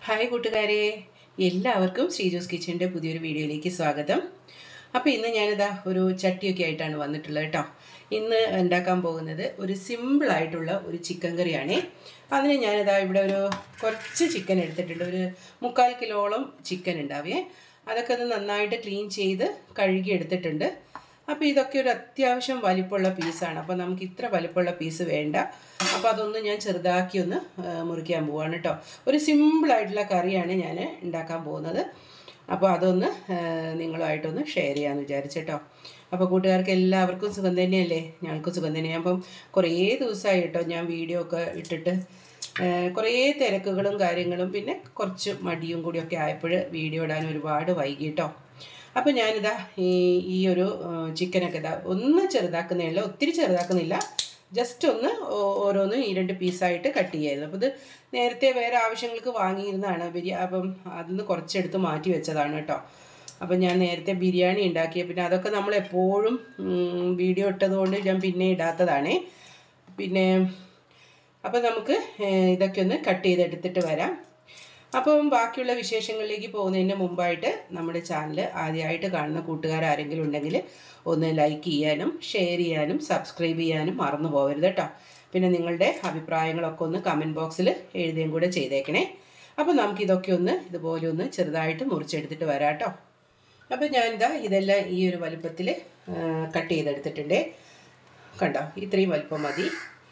hi കൂട്ടുകാരെ എല്ലാവർക്കും ശ്രീജോസ് കിച്ചൻ്റെ പുതിയൊരു വീഡിയോയിലേക്ക് സ്വാഗതം അപ്പോൾ ഇന്ന് ഞാനിതാ ഒരു ചട്ടിയൊക്കെ ആയിട്ടാണ് വന്നിട്ടുള്ളത് കേട്ടോ ഇന്ന് ഉണ്ടാക്കാൻ പോകുന്നത് ഒരു സിമ്പിളായിട്ടുള്ള ഒരു ചിക്കൻ കറിയാണേ അതിന് ഞാനിതാ ഇവിടെ ഒരു കുറച്ച് ചിക്കൻ എടുത്തിട്ടുണ്ട് ഒരു മുക്കാൽ കിലോളം ചിക്കൻ ഉണ്ടാവേ അതൊക്കെ ഒന്ന് നന്നായിട്ട് ക്ലീൻ ചെയ്ത് കഴുകി എടുത്തിട്ടുണ്ട് അപ്പോൾ ഇതൊക്കെ ഒരു അത്യാവശ്യം വലിപ്പമുള്ള പീസാണ് അപ്പോൾ നമുക്ക് ഇത്ര വലിപ്പമുള്ള പീസ് വേണ്ട അപ്പോൾ അതൊന്ന് ഞാൻ ചെറുതാക്കി ഒന്ന് ആ, മുറിക്കാൻ പോവാണ് കേട്ടോ ഒരു സിമ്പിളായിട്ടുള്ള കറിയാണ് ഞാൻ ഉണ്ടാക്കാൻ പോകുന്നത് അപ്പോൾ അതൊന്ന് ആ, നിങ്ങളുമായിട്ടൊന്ന് ഷെയർ ചെയ്യാമെന്ന് വിചാരിച്ചേട്ടോ അപ്പോൾ കൂട്ടുകാർക്ക് എല്ലാവർക്കും സുഖം തന്നെയല്ലേ ഞങ്ങൾക്ക് സുഖം തന്നെയാണ് അപ്പം കുറേ ദിവസമായി കേട്ടോ ഞാൻ വീഡിയോ ഒക്കെ ഇട്ടിട്ട് ആ, കുറേ തിരക്കുകളും കാര്യങ്ങളും പിന്നെ കുറച്ച് മടിയും കൂടിയൊക്കെ ആയപ്പോൾ വീഡിയോ ഇടാൻ ഒരുപാട് വൈകി കേട്ടോ അപ്പോൾ ഞാനിതാ ഈ ഈ ഒരു ആ, ചിക്കനൊക്കെ ഇതാ ഒന്ന് ചെറുതാക്കുന്നില്ല ഒത്തിരി ചെറുതാക്കുന്നില്ല ജസ്റ്റ് ഒന്ന് ഓ- ഓരോന്ന് ഈ രണ്ട് പീസായിട്ട് കട്ട് ചെയ്യായിരുന്നു അപ്പോൾ ഇത് നേരത്തെ വേറെ ആവശ്യങ്ങൾക്ക് വാങ്ങിയിരുന്നതാണ് ബിരിയാ അപ്പം അതിന്ന് കുറച്ചെടുത്ത് മാറ്റി വെച്ചതാണ് കേട്ടോ അപ്പം ഞാൻ നേരത്തെ ബിരിയാണി ഉണ്ടാക്കിയ പിന്നെ അതൊക്കെ നമ്മൾ എപ്പോഴും ഉം, വീഡിയോ ഇട്ടതുകൊണ്ട് ഞാൻ പിന്നെ ഇടാത്തതാണേ പിന്നെ അപ്പം നമുക്ക് ഏഹ്, ഇതൊക്കെ ഒന്ന് കട്ട് ചെയ്തെടുത്തിട്ട് വരാം അപ്പം ബാക്കിയുള്ള വിശേഷങ്ങളിലേക്ക് പോകുന്നതിന് മുമ്പായിട്ട് നമ്മുടെ ചാനൽ ആദ്യമായിട്ട് കാണുന്ന കൂട്ടുകാർ ആരെങ്കിലും ഉണ്ടെങ്കിൽ ഒന്ന് ലൈക്ക് ചെയ്യാനും ഷെയർ ചെയ്യാനും സബ്സ്ക്രൈബ് ചെയ്യാനും മറന്നു പോകരുത് കേട്ടോ പിന്നെ നിങ്ങളുടെ അഭിപ്രായങ്ങളൊക്കെ ഒന്ന് കമൻറ്റ് ബോക്സിൽ എഴുതുകയും കൂടെ ചെയ്തേക്കണേ അപ്പോൾ നമുക്കിതൊക്കെ ഒന്ന് ഇതുപോലെ ഒന്ന് ചെറുതായിട്ട് മുറിച്ചെടുത്തിട്ട് വരാം കേട്ടോ അപ്പോൾ ഞാനിതാ ഇതെല്ലാം ഈ ഒരു വലുപ്പത്തിൽ കട്ട് ചെയ്തെടുത്തിട്ടുണ്ട് കണ്ടോ ഇത്രയും വലുപ്പം മതി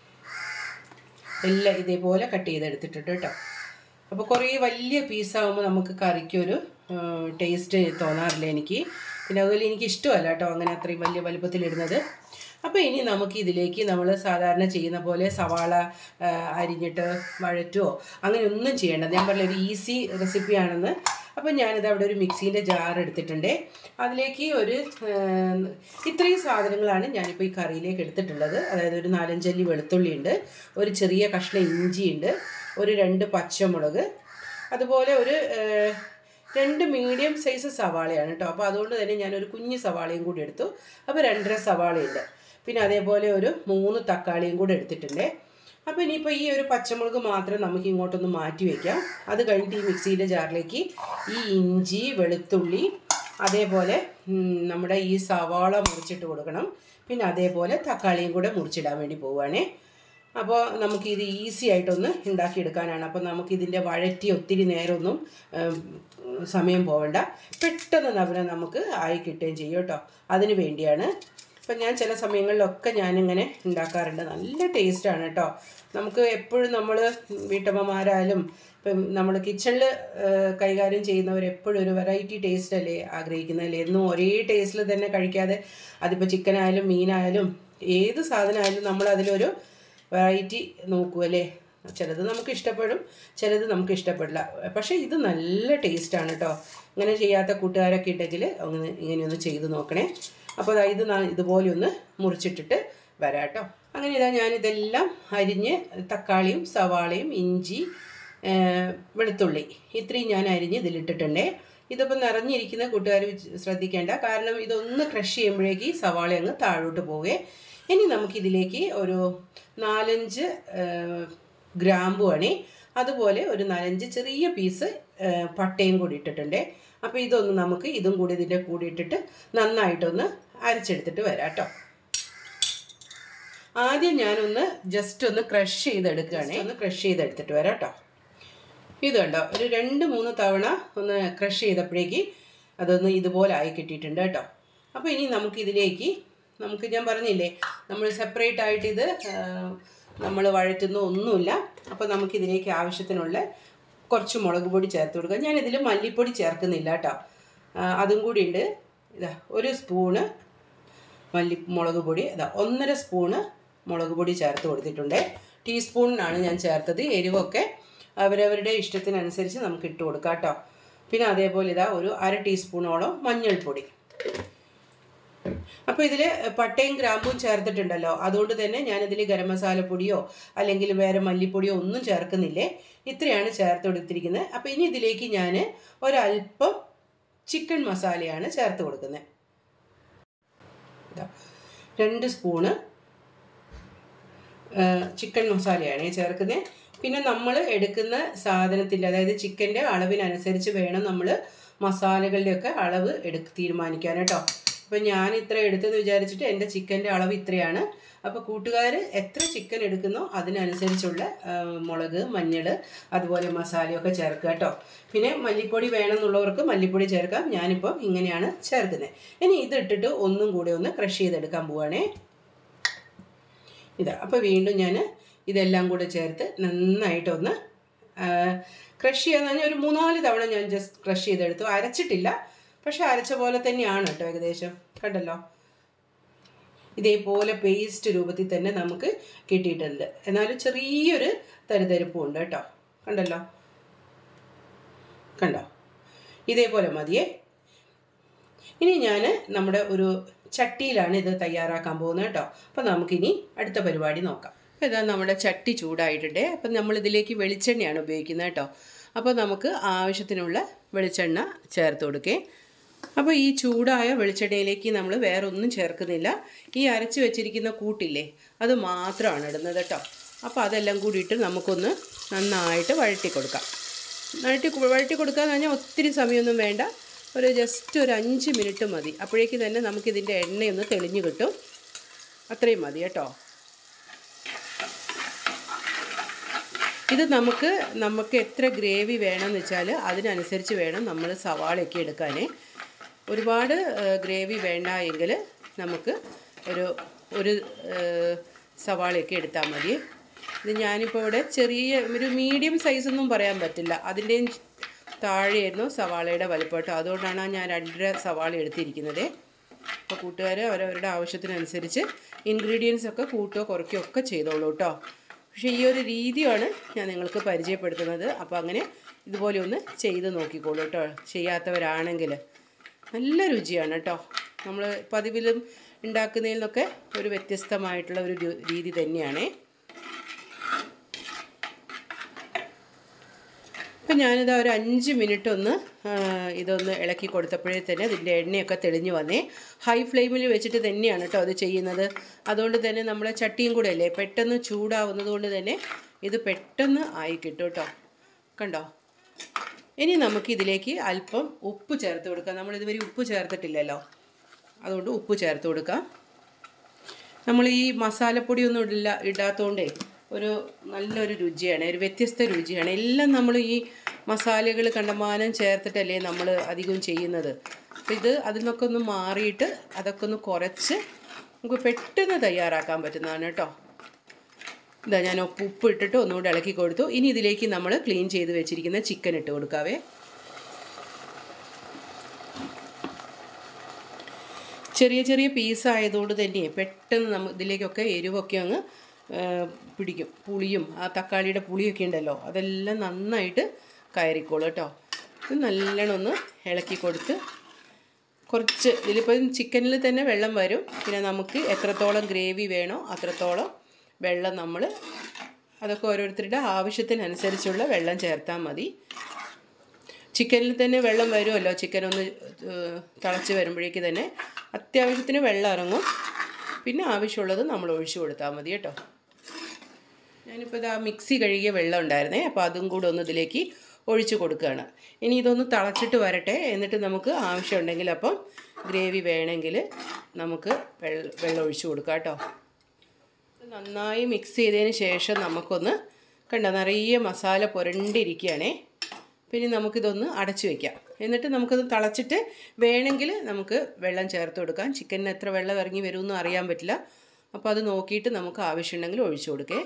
എല്ലാം ഇതേപോലെ കട്ട് ചെയ്തെടുത്തിട്ടുണ്ട് കേട്ടോ അപ്പോൾ കുറേ വലിയ പീസാകുമ്പോൾ നമുക്ക് കറിക്കൊരു ടേസ്റ്റ് തോന്നാറില്ല എനിക്ക് പിന്നെ അതുപോലെ എനിക്ക് ഇഷ്ടമല്ല കേട്ടോ അങ്ങനെ അത്രയും വലിയ വലുപ്പത്തിലിടുന്നത് അപ്പോൾ ഇനി നമുക്ക് ഇതിലേക്ക് നമ്മൾ സാധാരണ ചെയ്യുന്ന പോലെ സവാള ആ, അരിഞ്ഞിട്ട് വഴറ്റുമോ അങ്ങനെ ഒന്നും ചെയ്യേണ്ട ഞാൻ പറഞ്ഞ ഒരു ഈസി റെസിപ്പിയാണെന്ന് അപ്പോൾ ഞാനിത് അവിടെ ഒരു മിക്സീൻ്റെ ജാർ എടുത്തിട്ടുണ്ട് അതിലേക്ക് ഒരു ആ, ഇത്രയും സാധനങ്ങളാണ് ഞാനിപ്പോൾ ഈ കറിയിലേക്ക് എടുത്തിട്ടുള്ളത് അതായത് ഒരു നാലഞ്ചല്ലി വെളുത്തുള്ളി ഉണ്ട് ഒരു ചെറിയ കഷ്ണം ഇഞ്ചിയുണ്ട് ഒരു രണ്ട് പച്ചമുളക് അതുപോലെ ഒരു ഏഹ്, രണ്ട് മീഡിയം സൈസ് സവാളയാണ് കേട്ടോ അപ്പോൾ അതുകൊണ്ട് തന്നെ ഞാനൊരു കുഞ്ഞ് സവാളയും കൂടി എടുത്തു അപ്പോൾ രണ്ടര സവാളയുണ്ട് പിന്നെ അതേപോലെ ഒരു മൂന്ന് തക്കാളിയും കൂടി എടുത്തിട്ടുണ്ട് അപ്പോൾ ഇനിയിപ്പോൾ ഈ ഒരു പച്ചമുളക് മാത്രം നമുക്ക് ഇങ്ങോട്ടൊന്ന് മാറ്റി വയ്ക്കാം അത് കഴിഞ്ഞിട്ട് ഈ മിക്സിയുടെ ജാറിലേക്ക് ഈ ഇഞ്ചി വെളുത്തുള്ളി അതേപോലെ ഉം, നമ്മുടെ ഈ സവാള മുറിച്ചിട്ട് കൊടുക്കണം പിന്നെ അതേപോലെ തക്കാളിയും കൂടെ മുറിച്ചിടാൻ വേണ്ടി പോവുകയാണേ അപ്പോൾ നമുക്ക് ഇത് ഈസി ആയിട്ടൊന്ന് ഉണ്ടാക്കിയെടുക്കാനാണ് അപ്പോൾ നമുക്കിതിൻ്റെ വഴറ്റി ഒത്തിരി നേരമൊന്നും ഉം, സമയം പോവണ്ട പെട്ടെന്ന് നവന നമുക്ക് ആയി കിട്ടുകയും ചെയ്യും കേട്ടോ അതിന് വേണ്ടിയാണ് അപ്പം ഞാൻ ചില സമയങ്ങളിലൊക്കെ ഞാനിങ്ങനെ ഉണ്ടാക്കാറുണ്ട് നല്ല ടേസ്റ്റാണ് കേട്ടോ നമുക്ക് എപ്പോഴും നമ്മൾ വീട്ടമ്മമാരായാലും ഇപ്പം നമ്മൾ കിച്ചണിൽ കൈകാര്യം ചെയ്യുന്നവർ എപ്പോഴും ഒരു വെറൈറ്റി ടേസ്റ്റ് അല്ലേ ആഗ്രഹിക്കുന്നതല്ലേ എന്നും ഒരേ ടേസ്റ്റിൽ തന്നെ കഴിക്കാതെ അതിപ്പോൾ ചിക്കനായാലും മീനായാലും ഏത് സാധനമായാലും നമ്മൾ അതിലൊരു വെറൈറ്റി നോക്കൂ അല്ലേ ചിലത് നമുക്ക് ഇഷ്ടപ്പെടും ചിലത് നമുക്ക് ഇഷ്ടപ്പെടില്ല പക്ഷേ ഇത് നല്ല ടേസ്റ്റാണ് കേട്ടോ ഇങ്ങനെ ചെയ്യാത്ത കൂട്ടുകാരൊക്കെ ഉണ്ടെങ്കിൽ അങ്ങനെ ഇങ്ങനെയൊന്ന് ചെയ്ത് നോക്കണേ അപ്പോൾ ദാ ഇത് നാ- ഇതുപോലെ ഒന്ന് മുറിച്ചിട്ടിട്ട് വരാം കേട്ടോ അങ്ങനെ ഇതാ ഞാനിതെല്ലാം അരിഞ്ഞ് തക്കാളിയും സവാളയും ഇഞ്ചി ആ, വെളുത്തുള്ളി ഇത്രയും ഞാൻ അരിഞ്ഞ് ഇതിലിട്ടിട്ടുണ്ടേ ഇതിപ്പോൾ നിറഞ്ഞിരിക്കുന്ന കൂട്ടുകാർ ശ്രദ്ധിക്കേണ്ട കാരണം ഇതൊന്ന് ക്രഷ് ചെയ്യുമ്പോഴേക്ക് ഈ സവാള അങ്ങ് താഴോട്ട് പോവേ ഇനി നമുക്കിതിലേക്ക് ഒരു നാലഞ്ച് ആ, ഗ്രാമ്പു ആണേ അതുപോലെ ഒരു നാലഞ്ച് ചെറിയ പീസ് ആ, പട്ടയും കൂടി ഇട്ടിട്ടുണ്ട് അപ്പോൾ ഇതൊന്ന് നമുക്ക് ഇതും കൂടി ഇതിൻ്റെ കൂടി ഇട്ടിട്ട് നന്നായിട്ടൊന്ന് അരച്ചെടുത്തിട്ട് വരാം കേട്ടോ ആദ്യം ഞാനൊന്ന് ജസ്റ്റ് ഒന്ന് ക്രഷ് ചെയ്തെടുക്കുകയാണേ ഒന്ന് ക്രഷ് ചെയ്തെടുത്തിട്ട് വരാം കേട്ടോ ഇത് കണ്ടോ ഒരു രണ്ട് മൂന്ന് തവണ ഒന്ന് ക്രഷ് ചെയ്തപ്പോഴേക്ക് അതൊന്ന് ഇതുപോലെ ആയി കിട്ടിയിട്ടുണ്ട് കേട്ടോ അപ്പോൾ ഇനി നമുക്കിതിലേക്ക് നമുക്ക് ഞാൻ പറഞ്ഞില്ലേ നമ്മൾ സെപ്പറേറ്റ് ആയിട്ട് ഇത് നമ്മൾ വഴറ്റുന്ന ഒന്നുമില്ല അപ്പോൾ നമുക്കിതിലേക്ക് ആവശ്യത്തിനുള്ള കുറച്ച് മുളക് പൊടി ചേർത്ത് കൊടുക്കുക ഞാനിതിൽ മല്ലിപ്പൊടി ചേർക്കുന്നില്ല കേട്ടോ ആ, അതും കൂടി ഉണ്ട് ഇതാ ഒരു സ്പൂണ് മല്ലി മുളക് പൊടി അതാ ഒന്നര സ്പൂണ് മുളക് പൊടി ചേർത്ത് കൊടുത്തിട്ടുണ്ട് ടീസ്പൂണിനാണ് ഞാൻ ചേർത്തത് എരിവൊക്കെ അവരവരുടെ ഇഷ്ടത്തിനനുസരിച്ച് നമുക്ക് ഇട്ട് കൊടുക്കാം കേട്ടോ പിന്നെ അതേപോലെ ഇതാ ഒരു അര ടീസ്പൂണോളം മഞ്ഞൾപ്പൊടി അപ്പോൾ ഇതിൽ പട്ടയും ഗ്രാമ്പും ചേർത്തിട്ടുണ്ടല്ലോ അതുകൊണ്ട് തന്നെ ഞാനിതിൽ ഗരം മസാലപ്പൊടിയോ അല്ലെങ്കിൽ വേറെ മല്ലിപ്പൊടിയോ ഒന്നും ചേർക്കുന്നില്ലേ ഇത്രയാണ് ചേർത്ത് കൊടുത്തിരിക്കുന്നത് അപ്പോൾ ഇനി ഇതിലേക്ക് ഞാൻ ഒരല്പം ചിക്കൻ മസാലയാണ് ചേർത്ത് കൊടുക്കുന്നത് ഇതാ രണ്ട് സ്പൂണ് ചിക്കൻ മസാലയാണ് ചേർക്കുന്നത് പിന്നെ നമ്മൾ എടുക്കുന്ന സാധനത്തിൻ്റെ അതായത് ചിക്കൻ്റെ അളവിനനുസരിച്ച് വേണം നമ്മൾ മസാലകളുടെയൊക്കെ അളവ് എടുക്ക് തീരുമാനിക്കാൻ കേട്ടോ അപ്പോൾ ഞാൻ ഇത്ര എടുത്തെന്ന് വിചാരിച്ചിട്ട് എൻ്റെ ചിക്കൻ്റെ അളവ് ഇത്രയാണ് അപ്പോൾ കൂട്ടുകാർ എത്ര ചിക്കൻ എടുക്കുന്നോ അതിനനുസരിച്ചുള്ള ആ, മുളക് മഞ്ഞൾ അതുപോലെ മസാലയൊക്കെ ചേർക്കുക കേട്ടോ പിന്നെ മല്ലിപ്പൊടി വേണമെന്നുള്ളവർക്ക് മല്ലിപ്പൊടി ചേർക്കാം ഞാനിപ്പം ഇങ്ങനെയാണ് ചേർക്കുന്നത് ഇനി ഇതിട്ടിട്ട് ഒന്നും കൂടി ഒന്ന് ക്രഷ് ചെയ്തെടുക്കാൻ പോവുകയാണേ ഇതാ അപ്പോൾ വീണ്ടും ഞാൻ ഇതെല്ലാം കൂടെ ചേർത്ത് നന്നായിട്ടൊന്ന് ക്രഷ് ചെയ്യാന്ന് പറഞ്ഞാൽ ഒരു മൂന്നാല് തവണ ഞാൻ ജസ്റ്റ് ക്രഷ് ചെയ്തെടുത്തു അരച്ചിട്ടില്ല പക്ഷെ അരച്ച പോലെ തന്നെയാണ് കേട്ടോ ഏകദേശം കണ്ടല്ലോ ഇതേപോലെ പേസ്റ്റ് രൂപത്തിൽ തന്നെ നമുക്ക് കിട്ടിയിട്ടുണ്ട് എന്നാലും ചെറിയൊരു തരിതരിപ്പും ഉണ്ട് കേട്ടോ കണ്ടല്ലോ കണ്ടോ ഇതേപോലെ മതിയേ ഇനി ഞാൻ നമ്മുടെ ഒരു ചട്ടിയിലാണ് ഇത് തയ്യാറാക്കാൻ പോകുന്നത് കേട്ടോ അപ്പോൾ നമുക്കിനി അടുത്ത പരിപാടി നോക്കാം അപ്പോൾ ഇതാ നമ്മുടെ ചട്ടി ചൂടായിട്ടുണ്ട് അപ്പം നമ്മൾ ഇതിലേക്ക് വെളിച്ചെണ്ണയാണ് ഉപയോഗിക്കുന്നത് കേട്ടോ അപ്പോൾ നമുക്ക് ആവശ്യത്തിനുള്ള വെളിച്ചെണ്ണ ചേർത്ത് കൊടുക്കേ അപ്പോൾ ഈ ചൂടായ വെളിച്ചെണ്ണയിലേക്ക് നമ്മൾ വേറെ ഒന്നും ചേർക്കുന്നില്ല ഈ അരച്ച് വെച്ചിരിക്കുന്ന കൂട്ടില്ലേ അത് മാത്രമാണ് ഇടുന്നത് കേട്ടോ അപ്പോൾ അതെല്ലാം കൂടിയിട്ട് നമുക്കൊന്ന് നന്നായിട്ട് വഴറ്റി കൊടുക്കാം വഴറ്റി വഴറ്റി കൊടുക്കുക എന്ന് പറഞ്ഞാൽ ഒത്തിരി സമയമൊന്നും വേണ്ട ഒരു ജസ്റ്റ് ഒരു അഞ്ച് മിനിറ്റ് മതി അപ്പോഴേക്ക് തന്നെ നമുക്കിതിൻ്റെ എണ്ണയൊന്ന് തെളിഞ്ഞു കിട്ടും അത്രയും മതി കേട്ടോ ഇത് നമുക്ക് നമുക്ക് എത്ര ഗ്രേവി വേണമെന്ന് വെച്ചാൽ അതിനനുസരിച്ച് വേണം നമ്മൾ സവാളയൊക്കെ എടുക്കാനേ ഒരുപാട് ഗ്രേവി വേണ്ട എങ്കിൽ നമുക്ക് ഒരു ഒരു ഏഹ്, സവാളയൊക്കെ എടുത്താൽ മതി ഇത് ഞാനിപ്പോൾ ഇവിടെ ചെറിയ ഒരു മീഡിയം സൈസൊന്നും പറയാൻ പറ്റില്ല അതിൻ്റെയും താഴെയായിരുന്നു സവാളയുടെ വലിപ്പം കേട്ടോ അതുകൊണ്ടാണ് ഞാൻ രണ്ടര സവാള എടുത്തിരിക്കുന്നത് അപ്പോൾ കൂട്ടുകാർ അവരവരുടെ ആവശ്യത്തിനനുസരിച്ച് ഇൻഗ്രീഡിയൻസ് ഒക്കെ കൂട്ടുകയോ കുറയ്ക്കുകയോ ഒക്കെ ചെയ്തോളൂ കേട്ടോ പക്ഷേ ഈ ഒരു രീതിയാണ് ഞാൻ നിങ്ങൾക്ക് പരിചയപ്പെടുത്തുന്നത് അപ്പോൾ അങ്ങനെ ഇതുപോലെ ഒന്ന് ചെയ്ത് നോക്കിക്കോളൂ കേട്ടോ ചെയ്യാത്തവരാണെങ്കിൽ നല്ല രുചിയാണ് കേട്ടോ നമ്മൾ പതിവിലും ഉണ്ടാക്കുന്നതിൽ നിന്നൊക്കെ ഒരു വ്യത്യസ്തമായിട്ടുള്ള ഒരു രു- രീതി തന്നെയാണേ അപ്പം ഞാനിത് ഒരു അഞ്ച് മിനിറ്റ് ഒന്ന് ആ, ഇതൊന്ന് ഇളക്കി കൊടുത്തപ്പോഴേ തന്നെ ഇതിൻ്റെ എണ്ണയൊക്കെ തെളിഞ്ഞു വന്നേ ഹൈ ഫ്ലെയിമിൽ വെച്ചിട്ട് തന്നെയാണ് കേട്ടോ അത് ചെയ്യുന്നത് അതുകൊണ്ട് തന്നെ നമ്മളെ ചട്ടിയും കൂടെ അല്ലേ പെട്ടെന്ന് ചൂടാവുന്നത് കൊണ്ട് തന്നെ ഇത് പെട്ടെന്ന് ആയി കിട്ടും കേട്ടോ കണ്ടോ ഇനി നമുക്ക് ഇതിലേക്ക് അല്പം ഉപ്പ് ചേർത്ത് കൊടുക്കാം നമ്മൾ ഇതുവരെ ഉപ്പ് ചേർത്തിട്ടില്ലല്ലോ അതുകൊണ്ട് ഉപ്പ് ചേർത്ത് കൊടുക്കാം നമ്മൾ ഈ മസാലപ്പൊടിയൊന്നും ഇടില്ല ഇടാത്തതുകൊണ്ടേ ഒരു നല്ലൊരു രുചിയാണ് ഒരു വ്യത്യസ്ത രുചിയാണ് എല്ലാം നമ്മൾ ഈ മസാലകൾ കണ്ടമാനം ചേർത്തിട്ടല്ലേ നമ്മൾ അധികവും ചെയ്യുന്നത് അപ്പോൾ ഇത് അതിൽ നിന്നൊക്കെ ഒന്ന് മാറിയിട്ട് അതൊക്കെ ഒന്ന് കുറച്ച് നമുക്ക് പെട്ടെന്ന് തയ്യാറാക്കാൻ പറ്റുന്നതാണ് കേട്ടോ ഇതാ ഞാൻ ഉപ്പ് ഉപ്പ് ഇട്ടിട്ട് ഒന്നുകൂടി ഇളക്കി കൊടുത്തു ഇനി ഇതിലേക്ക് നമ്മൾ ക്ലീൻ ചെയ്ത് വെച്ചിരിക്കുന്ന ചിക്കൻ ഇട്ട് കൊടുക്കാവേ ചെറിയ ചെറിയ പീസ് ആയതുകൊണ്ട് തന്നെ പെട്ടെന്ന് നമ്മൾ ഇതിലേക്കൊക്കെ എരിവൊക്കെ അങ്ങ് ആ, പിടിക്കും പുളിയും ആ തക്കാളിയുടെ പുളിയൊക്കെ ഉണ്ടല്ലോ അതെല്ലാം നന്നായിട്ട് കയറിക്കോളും കേട്ടോ ഇത് നല്ലോണം ഒന്ന് ഇളക്കി കൊടുത്ത് കുറച്ച് ഇതിലിപ്പം ചിക്കനിൽ തന്നെ വെള്ളം വരും പിന്നെ നമുക്ക് എത്രത്തോളം ഗ്രേവി വേണോ അത്രത്തോളം വെള്ളം നമ്മൾ അതൊക്കെ ഓരോരുത്തരുടെ ആവശ്യത്തിനനുസരിച്ചുള്ള വെള്ളം ചേർത്താൽ മതി ചിക്കനിൽ തന്നെ വെള്ളം വരുമല്ലോ ചിക്കൻ ഒന്ന് ഏഹ്, തിളച്ച് വരുമ്പോഴേക്ക് തന്നെ അത്യാവശ്യത്തിന് വെള്ളം ഇറങ്ങും പിന്നെ ആവശ്യമുള്ളത് നമ്മൾ ഒഴിച്ചു കൊടുത്താൽ മതി കേട്ടോ ഞാനിപ്പോൾ ഇതാ മിക്സി കഴുകിയ വെള്ളം ഉണ്ടായിരുന്നേ അപ്പോൾ അതും കൂടെ ഒന്ന് ഇതിലേക്ക് ഒഴിച്ചു കൊടുക്കുകയാണ് ഇനി ഇതൊന്ന് തിളച്ചിട്ട് വരട്ടെ എന്നിട്ട് നമുക്ക് ആവശ്യമുണ്ടെങ്കിൽ അപ്പം ഗ്രേവി വേണമെങ്കിൽ നമുക്ക് വെള്ളം വെള്ളം ഒഴിച്ചു കൊടുക്കാം കേട്ടോ ഇത് നന്നായി മിക്സ് ചെയ്തതിന് ശേഷം നമുക്കൊന്ന് കണ്ടോ നിറയെ മസാല പുരണ്ടിരിക്കുകയാണേ പിന്നെ നമുക്കിതൊന്ന് അടച്ചു വയ്ക്കാം എന്നിട്ട് നമുക്കിത് തിളച്ചിട്ട് വേണമെങ്കിൽ നമുക്ക് വെള്ളം ചേർത്ത് കൊടുക്കാം ചിക്കനിന് എത്ര വെള്ളം ഇറങ്ങി വരുമെന്ന് അറിയാൻ പറ്റില്ല അപ്പോൾ അത് നോക്കിയിട്ട് നമുക്ക് ആവശ്യമുണ്ടെങ്കിൽ ഒഴിച്ചു കൊടുക്കേ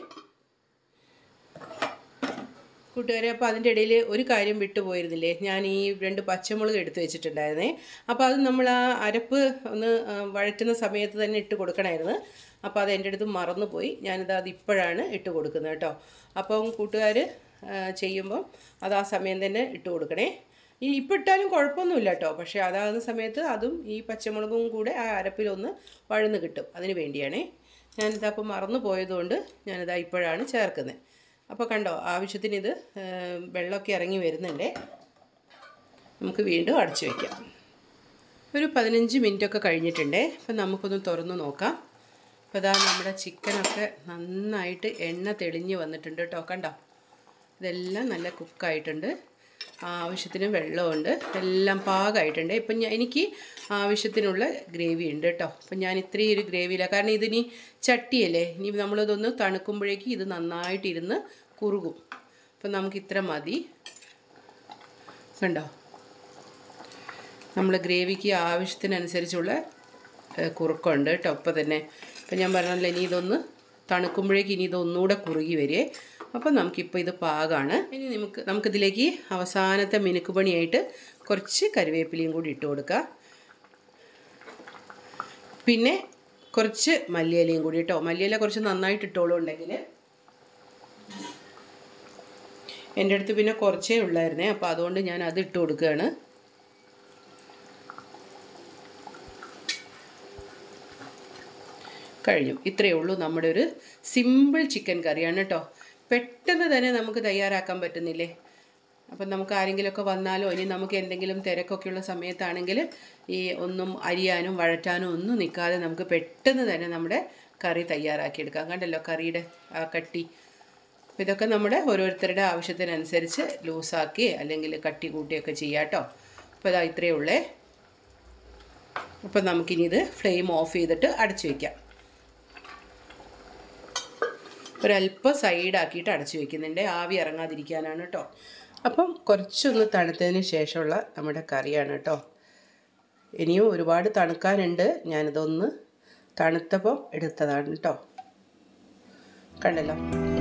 കൂട്ടുകാരെ അപ്പോൾ അതിൻ്റെ ഇടയിൽ ഒരു കാര്യം വിട്ടുപോയിരുന്നില്ലേ ഞാൻ ഈ രണ്ട് പച്ചമുളക് എടുത്തു വെച്ചിട്ടുണ്ടായിരുന്നേ അപ്പോൾ അത് നമ്മൾ ആ അരപ്പ് ഒന്ന് ആ, വഴറ്റുന്ന സമയത്ത് തന്നെ ഇട്ട് കൊടുക്കണമായിരുന്നു അപ്പോൾ അത് എൻ്റെ അടുത്ത് മറന്നുപോയി ഞാനിത് അത് ഇപ്പോഴാണ് ഇട്ട് കൊടുക്കുന്നത് കേട്ടോ അപ്പം കൂട്ടുകാർ ചെയ്യുമ്പം അത് ആ സമയം തന്നെ ഇട്ട് കൊടുക്കണേ ഈ ഇപ്പം ഇട്ടാലും കുഴപ്പമൊന്നുമില്ല കേട്ടോ പക്ഷേ അതാകുന്ന സമയത്ത് അതും ഈ പച്ചമുളകും കൂടെ ആ അരപ്പിലൊന്ന് വഴന്ന് കിട്ടും അതിന് വേണ്ടിയാണേ ഞാനിത് അപ്പോൾ മറന്നു പോയതുകൊണ്ട് ഞാനിതാ ഇപ്പോഴാണ് ചേർക്കുന്നത് അപ്പോൾ കണ്ടോ ആവശ്യത്തിന് ഇത് ഏം, വെള്ളമൊക്കെ ഇറങ്ങി വരുന്നുണ്ടേ നമുക്ക് വീണ്ടും അടച്ചു വയ്ക്കാം ഒരു പതിനഞ്ച് മിനിറ്റൊക്കെ കഴിഞ്ഞിട്ടുണ്ടേ അപ്പം നമുക്കൊന്ന് തുറന്ന് നോക്കാം അപ്പോൾ ഇതാ നമ്മുടെ ചിക്കനൊക്കെ നന്നായിട്ട് എണ്ണ തെളിഞ്ഞ് വന്നിട്ടുണ്ട് കേട്ടോ കണ്ടോ ഇതെല്ലാം നല്ല കുക്കായിട്ടുണ്ട് ആവശ്യത്തിന് വെള്ളമുണ്ട് എല്ലാം പാകമായിട്ടുണ്ട് ഇപ്പം ഞാൻ എനിക്ക് ആവശ്യത്തിനുള്ള ഗ്രേവി ഉണ്ട് കേട്ടോ അപ്പം ഞാൻ ഇത്രയും ഒരു ഗ്രേവിയില്ല കാരണം ഇതിനി ചട്ടിയല്ലേ ഇനി നമ്മളിതൊന്ന് തണുക്കുമ്പോഴേക്ക് ഇത് നന്നായിട്ടിരുന്ന് കുറുകും അപ്പം നമുക്ക് ഇത്ര മതി കണ്ടോ നമ്മൾ ഗ്രേവിക്ക് ആവശ്യത്തിനനുസരിച്ചുള്ള ഏഹ്, കുറുക്കുണ്ട് കേട്ടോ ഇപ്പം തന്നെ ഇപ്പം ഞാൻ പറഞ്ഞല്ലോ ഇനി ഇതൊന്ന് തണുക്കുമ്പോഴേക്ക് ഇനി ഇതൊന്നുകൂടെ കുറുകി വരെ അപ്പം നമുക്കിപ്പോൾ ഇത് പാകമാണ് ഇനി നമുക്ക് നമുക്കിതിലേക്ക് അവസാനത്തെ മിനുക്ക് പണിയായിട്ട് കുറച്ച് കറിവേപ്പിലയും കൂടി ഇട്ട് കൊടുക്കാം പിന്നെ കുറച്ച് മല്ലിയിലയും കൂടി കേട്ടോ മല്ലിയില കുറച്ച് നന്നായിട്ട് ഇട്ടോളൂ ഉണ്ടെങ്കിൽ എൻ്റെ അടുത്ത് പിന്നെ കുറച്ചേ ഉള്ളായിരുന്നേ അപ്പോൾ അതുകൊണ്ട് ഞാൻ അത് ഇട്ട് കൊടുക്കുകയാണ് കഴിഞ്ഞു ഇത്രയേ ഉള്ളൂ നമ്മുടെ ഒരു സിമ്പിൾ ചിക്കൻ കറിയാണ് കേട്ടോ പെട്ടെന്ന് തന്നെ നമുക്ക് തയ്യാറാക്കാൻ പറ്റുന്നില്ലേ അപ്പം നമുക്ക് ആരെങ്കിലുമൊക്കെ വന്നാലോ ഇനി നമുക്ക് എന്തെങ്കിലും തിരക്കൊക്കെയുള്ള സമയത്താണെങ്കിൽ ഈ ഒന്നും അരിയാനും വഴറ്റാനും ഒന്നും നിൽക്കാതെ നമുക്ക് പെട്ടെന്ന് തന്നെ നമ്മുടെ കറി തയ്യാറാക്കിയെടുക്കാം കണ്ടല്ലോ കറിയുടെ ആ കട്ടി അപ്പോൾ ഇതൊക്കെ നമ്മുടെ ഓരോരുത്തരുടെ ആവശ്യത്തിനനുസരിച്ച് ലൂസാക്കി അല്ലെങ്കിൽ കട്ടി കൂട്ടിയൊക്കെ ചെയ്യാം കേട്ടോ അപ്പോൾ ഇതാ ഇത്രയേ ഉള്ളേ അപ്പം നമുക്കിനി ഇത് ഫ്ലെയിം ഓഫ് ചെയ്തിട്ട് അടച്ചു വയ്ക്കാം ഒരല്പം സൈഡാക്കിയിട്ട് അടച്ചു വെക്കുന്നുണ്ട് ആവി ഇറങ്ങാതിരിക്കാനാണ് കേട്ടോ അപ്പം കുറച്ചൊന്ന് തണുത്തതിന് ശേഷമുള്ള നമ്മുടെ കറിയാണ് കേട്ടോ ഇനിയും ഒരുപാട് തണുക്കാനുണ്ട് ഞാനിതൊന്ന് തണുത്തപ്പം എടുത്തതാണ് കേട്ടോ കണ്ടല്ലോ